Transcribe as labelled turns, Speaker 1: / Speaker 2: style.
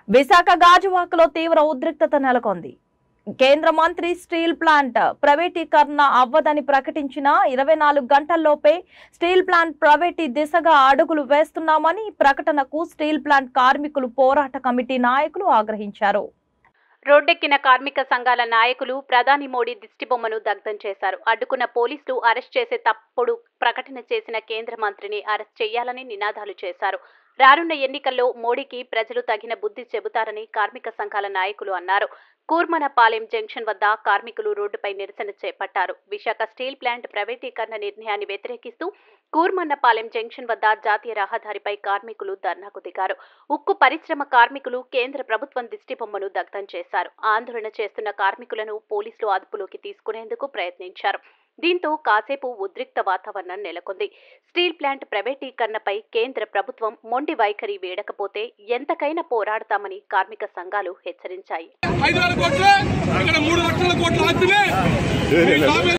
Speaker 1: విశాఖ గాజువాకలో తీవ్ర ఉద్రిక్తత నెలకొంది కేంద్ర మంత్రి స్టీల్ ప్లాంట్ ప్రైవేటీకరణ అవ్వదని ప్రకటించిన ఇరవై నాలుగు గంటల్లోపే స్టీల్ ప్లాంట్ ప్రైవేటీ దిశగా అడుగులు వేస్తున్నామని ఈ ప్రకటనకు స్టీల్ ప్లాంట్ కార్మికులు పోరాట కమిటీ నాయకులు ఆగ్రహించారు
Speaker 2: రోడ్డెక్కిన కార్మిక సంఘాల నాయకులు ప్రధాని మోడీ దిష్టిబొమ్మను దగ్ధం చేశారు అడ్డుకున్న పోలీసులు అరెస్ట్ చేసే తప్పుడు ప్రకటన చేసిన కేంద్ర మంత్రిని అరెస్ట్ చేయాలని నినాదాలు చేశారు రానున్న ఎన్నికల్లో మోడీకి ప్రజలు తగిన బుద్ధి చెబుతారని కార్మిక సంఘాల నాయకులు అన్నారు కూర్మనపాలెం జంక్షన్ వద్ద కార్మికులు రోడ్డుపై నిరసన చేపట్టారు విశాఖ స్టీల్ ప్లాంట్ ప్రైవేటీకరణ నిర్ణయాన్ని వ్యతిరేకిస్తూ కూర్మన్నపాలెం జంక్షన్ వద్ద జాతీయ రహదారిపై కార్మికులు ధర్నాకు దిగారు ఉక్కు పరిశ్రమ కార్మికులు కేంద్ర ప్రభుత్వం దిష్టిబొమ్మను దగ్ధం చేశారు ఆందోళన చేస్తున్న కార్మికులను పోలీసులు అదుపులోకి తీసుకునేందుకు ప్రయత్నించారు దీంతో కాసేపు ఉద్రిక్త వాతావరణం నెలకొంది స్టీల్ ప్లాంట్ ప్రైవేటీకరణపై కేంద్ర ప్రభుత్వం మొండి వైఖరి వేడకపోతే ఎంతకైనా పోరాడతామని కార్మిక సంఘాలు హెచ్చరించాయి
Speaker 3: ఐదు వేల కోట్లు ఇక్కడ మూడు లక్షల కోట్లు ఆస్తిని